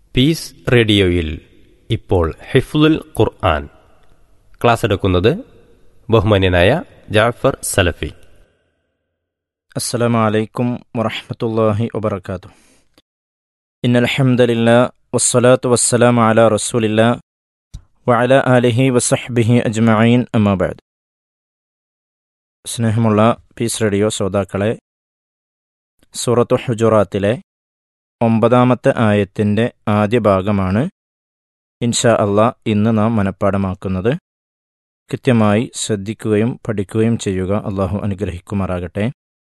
piece റേഡിയോയിൽ ഇപ്പോൾ ഹിഫ്ലുൽ ഖുർആൻ class എടുക്കുന്നത് ബഹുമാന്യനായ ജാഫർ സലഫി السلام عليكم ورحمة الله وبركاته إن الحمد لله والصلاة والسلام على رسول الله وعلى آله وصحبه أجمعين أما بعد സ്നേഹമുള്ള പീസ് റേഡിയോ ശ്രോതാക്കളെ സൂറത്തു ഹുജുറാത്തിലെ ഒമ്പതാമത്തെ ആയത്തിൻ്റെ ആദ്യ ഭാഗമാണ് ഇൻഷാ അള്ളാ ഇന്ന് നാം മനഃപ്പാടമാക്കുന്നത് കൃത്യമായി ശ്രദ്ധിക്കുകയും പഠിക്കുകയും ചെയ്യുക അള്ളാഹു അനുഗ്രഹിക്കുമാറാകട്ടെ